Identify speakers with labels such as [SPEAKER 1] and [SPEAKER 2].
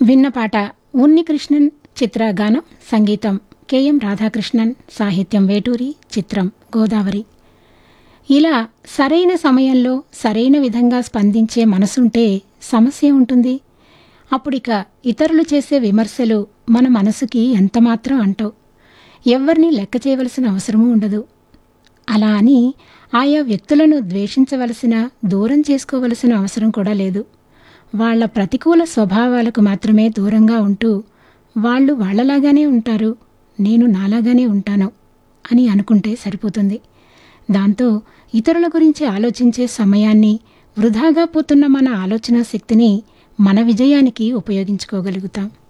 [SPEAKER 1] విన్న పాట ఉన్నికృష్ణన్ చిత్ర గానం సంగీతం కెఎం రాధాకృష్ణన్ సాహిత్యం వేటూరి చిత్రం గోదావరి ఇలా సరైన సమయంలో సరైన విధంగా స్పందించే మనసుంటే సమస్య ఉంటుంది అప్పుడిక ఇతరులు చేసే విమర్శలు మన మనసుకి ఎంతమాత్రం అంటవు ఎవ్వరిని లెక్క చేయవలసిన అవసరమూ ఉండదు అలా అని ఆయా వ్యక్తులను ద్వేషించవలసిన దూరం చేసుకోవలసిన అవసరం కూడా లేదు వాళ్ళ ప్రతికూల స్వభావాలకు మాత్రమే దూరంగా ఉంటూ వాళ్ళు వాళ్ళలాగానే ఉంటారు నేను నాలాగానే ఉంటాను అని అనుకుంటే సరిపోతుంది దాంతో ఇతరుల గురించి ఆలోచించే సమయాన్ని వృధాగా పోతున్న మన ఆలోచన శక్తిని మన విజయానికి ఉపయోగించుకోగలుగుతాం